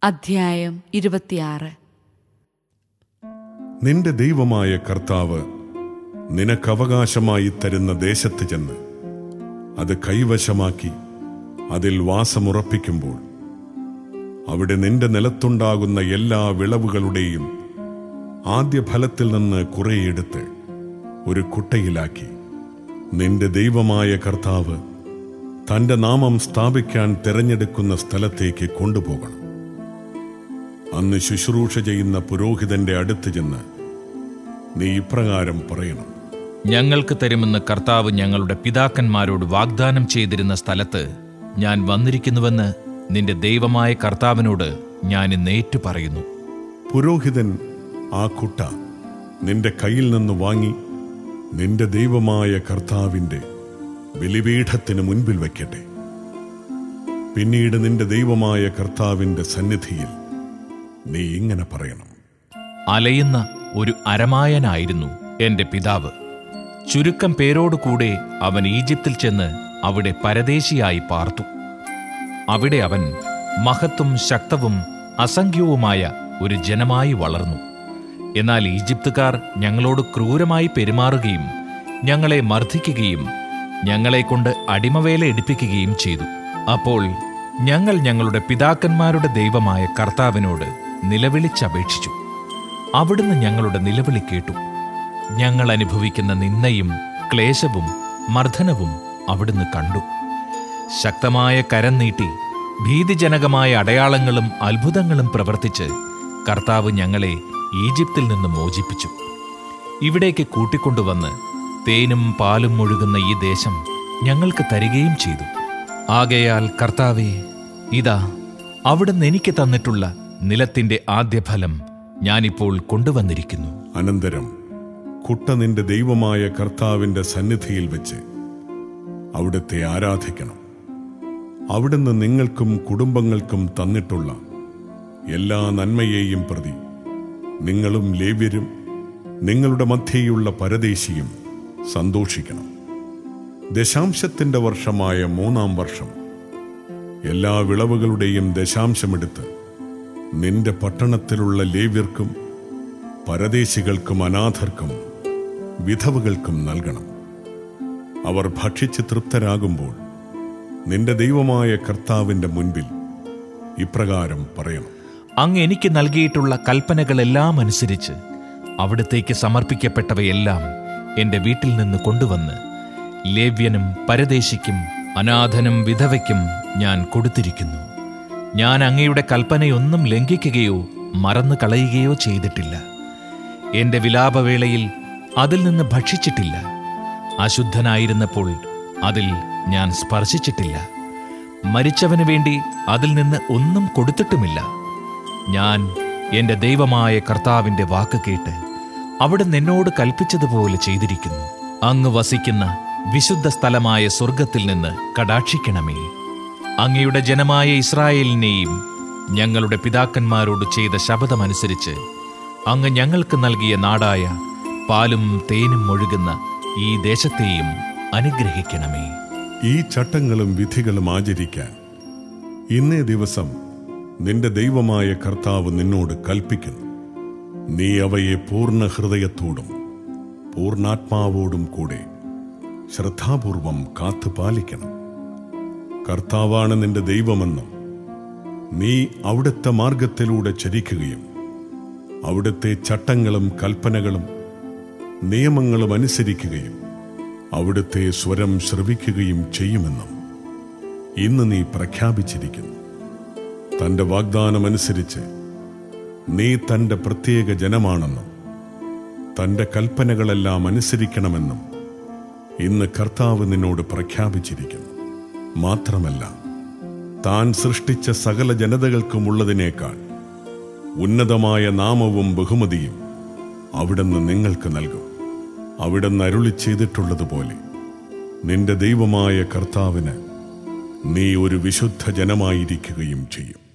അധ്യായം ഇരുപത്തിയാറ് നിന്റെ ദൈവമായ കർത്താവ് നിനക്കവകാശമായി തരുന്ന ദേശത്ത് ചെന്ന് അത് കൈവശമാക്കി അതിൽ വാസമുറപ്പിക്കുമ്പോൾ അവിടെ നിന്റെ നിലത്തുണ്ടാകുന്ന എല്ലാ വിളവുകളുടെയും ആദ്യ ഫലത്തിൽ നിന്ന് കുറെയെടുത്ത് ഒരു കുട്ടയിലാക്കി നിന്റെ ദൈവമായ കർത്താവ് തന്റെ നാമം സ്ഥാപിക്കാൻ തിരഞ്ഞെടുക്കുന്ന സ്ഥലത്തേക്ക് കൊണ്ടുപോകണം അന്ന് ശുശ്രൂഷ ചെയ്യുന്ന പുരോഹിതന്റെ അടുത്ത് ചെന്ന് നീ ഇപ്രകാരം പറയണം ഞങ്ങൾക്ക് തരുമെന്ന് കർത്താവ് ഞങ്ങളുടെ പിതാക്കന്മാരോട് വാഗ്ദാനം ചെയ്തിരുന്ന സ്ഥലത്ത് ഞാൻ വന്നിരിക്കുന്നുവെന്ന് നിന്റെ ദൈവമായ കർത്താവിനോട് ഞാൻ ഇന്ന് ഏറ്റു പറയുന്നു പുരോഹിതൻ ആ കുട്ട നിന്റെ കയ്യിൽ നിന്ന് വാങ്ങി നിന്റെ ദൈവമായ കർത്താവിന്റെ ബലിപീഠത്തിന് മുൻപിൽ വയ്ക്കട്ടെ പിന്നീട് നിന്റെ ദൈവമായ കർത്താവിന്റെ സന്നിധിയിൽ നീ ഇങ്ങനെ പറയണം അലയുന്ന ഒരു അരമായനായിരുന്നു എന്റെ പിതാവ് ചുരുക്കം പേരോടുകൂടെ അവൻ ഈജിപ്തിൽ ചെന്ന് അവിടെ പരദേശിയായി പാർത്തു അവിടെ അവൻ മഹത്തും ശക്തവും അസംഖ്യവുമായ ഒരു ജനമായി വളർന്നു എന്നാൽ ഈജിപ്തുകാർ ഞങ്ങളോട് ക്രൂരമായി പെരുമാറുകയും ഞങ്ങളെ മർദ്ദിക്കുകയും ഞങ്ങളെക്കൊണ്ട് അടിമവേല എടുപ്പിക്കുകയും ചെയ്തു അപ്പോൾ ഞങ്ങൾ ഞങ്ങളുടെ പിതാക്കന്മാരുടെ ദൈവമായ കർത്താവിനോട് നിലവിളിച്ചപേക്ഷിച്ചു അവിടുന്ന് ഞങ്ങളുടെ നിലവിളി കേട്ടു ഞങ്ങൾ അനുഭവിക്കുന്ന നിന്ദയും ക്ലേശവും മർദ്ദനവും അവിടുന്ന് കണ്ടു ശക്തമായ കരം നീട്ടി ഭീതിജനകമായ അടയാളങ്ങളും അത്ഭുതങ്ങളും പ്രവർത്തിച്ച് കർത്താവ് ഞങ്ങളെ ഈജിപ്തിൽ നിന്ന് മോചിപ്പിച്ചു ഇവിടേക്ക് കൂട്ടിക്കൊണ്ടുവന്ന് തേനും പാലും ഒഴുകുന്ന ഈ ദേശം ഞങ്ങൾക്ക് തരികയും ചെയ്തു ആകയാൽ കർത്താവേ ഇതാ അവിടുന്ന് എനിക്ക് തന്നിട്ടുള്ള നിലത്തിന്റെ ആദ്യഫലം ഞാനിപ്പോൾ കൊണ്ടുവന്നിരിക്കുന്നു അനന്തരം കുട്ട നിന്റെ ദൈവമായ കർത്താവിന്റെ സന്നിധിയിൽ വെച്ച് അവിടുത്തെ ആരാധിക്കണം അവിടുന്ന് നിങ്ങൾക്കും കുടുംബങ്ങൾക്കും തന്നിട്ടുള്ള എല്ലാ നന്മയെയും പ്രതി നിങ്ങളും ലേവ്യരും നിങ്ങളുടെ മധ്യേയുള്ള പരദേശിയും സന്തോഷിക്കണം ദശാംശത്തിന്റെ വർഷമായ മൂന്നാം വർഷം എല്ലാ വിളവുകളുടെയും ദശാംശമെടുത്ത് നിന്റെ പട്ടണത്തിലുള്ള ലേവ്യർക്കും പരദേശികൾക്കും അനാഥർക്കും വിധവകൾക്കും നൽകണം അവർ ഭക്ഷിച്ച് തൃപ്തരാകുമ്പോൾ നിന്റെ ദൈവമായ കർത്താവിന്റെ മുൻപിൽ ഇപ്രകാരം പറയണം അങ്ങ് എനിക്ക് നൽകിയിട്ടുള്ള കൽപ്പനകളെല്ലാം അനുസരിച്ച് അവിടത്തേക്ക് സമർപ്പിക്കപ്പെട്ടവയെല്ലാം എന്റെ വീട്ടിൽ നിന്ന് കൊണ്ടുവന്ന് ലേവ്യനും പരദേശിക്കും അനാഥനും വിധവയ്ക്കും ഞാൻ കൊടുത്തിരിക്കുന്നു ഞാൻ അങ്ങയുടെ കൽപ്പനയൊന്നും ലംഘിക്കുകയോ മറന്നു കളയുകയോ ചെയ്തിട്ടില്ല എന്റെ വിലാപവേളയിൽ അതിൽ നിന്ന് ഭക്ഷിച്ചിട്ടില്ല അശുദ്ധനായിരുന്നപ്പോൾ അതിൽ ഞാൻ സ്പർശിച്ചിട്ടില്ല മരിച്ചവന് വേണ്ടി അതിൽ നിന്ന് ഒന്നും കൊടുത്തിട്ടുമില്ല ഞാൻ എന്റെ ദൈവമായ കർത്താവിന്റെ വാക്ക് കേട്ട് അവിടെ നിന്നോട് കൽപ്പിച്ചതുപോലെ ചെയ്തിരിക്കുന്നു അങ്ങ് വസിക്കുന്ന വിശുദ്ധ സ്ഥലമായ സ്വർഗത്തിൽ നിന്ന് കടാക്ഷിക്കണമേ അങ്ങയുടെ ജനമായ ഇസ്രായേലിനെയും ഞങ്ങളുടെ പിതാക്കന്മാരോട് ചെയ്ത ശപഥമനുസരിച്ച് അങ്ങ് ഞങ്ങൾക്ക് നൽകിയ നാടായ പാലും തേനും ഒഴുകുന്ന ഈ ദേശത്തെയും അനുഗ്രഹിക്കണമേ ഈ ചട്ടങ്ങളും വിധികളും ആചരിക്കാൻ ഇന്നേ ദിവസം നിന്റെ ദൈവമായ കർത്താവ് നിന്നോട് കൽപ്പിക്കുന്നു നീ അവയെ പൂർണ്ണ ഹൃദയത്തോടും പൂർണ്ണാത്മാവോടും കൂടെ ശ്രദ്ധാപൂർവം കാത്തു പാലിക്കണം കർത്താവാണ് നിന്റെ ദൈവമെന്നും നീ അവിടുത്തെ മാർഗത്തിലൂടെ ചരിക്കുകയും അവിടുത്തെ ചട്ടങ്ങളും കൽപ്പനകളും നിയമങ്ങളും അനുസരിക്കുകയും അവിടുത്തെ സ്വരം ശ്രവിക്കുകയും ചെയ്യുമെന്നും ഇന്ന് നീ പ്രഖ്യാപിച്ചിരിക്കുന്നു തന്റെ വാഗ്ദാനമനുസരിച്ച് നീ തന്റെ പ്രത്യേക ജനമാണെന്നും തന്റെ കൽപ്പനകളെല്ലാം അനുസരിക്കണമെന്നും ഇന്ന് കർത്താവ് നിന്നോട് പ്രഖ്യാപിച്ചിരിക്കുന്നു മാത്രമല്ല താൻ സൃഷ്ടിച്ച സകല ജനതകൾക്കുമുള്ളതിനേക്കാൾ ഉന്നതമായ നാമവും ബഹുമതിയും അവിടുന്ന് നിങ്ങൾക്ക് നൽകും അവിടുന്ന് അരുളി ചെയ്തിട്ടുള്ളതുപോലെ നിന്റെ ദൈവമായ കർത്താവിന് നീ ഒരു വിശുദ്ധ ജനമായിരിക്കുകയും ചെയ്യും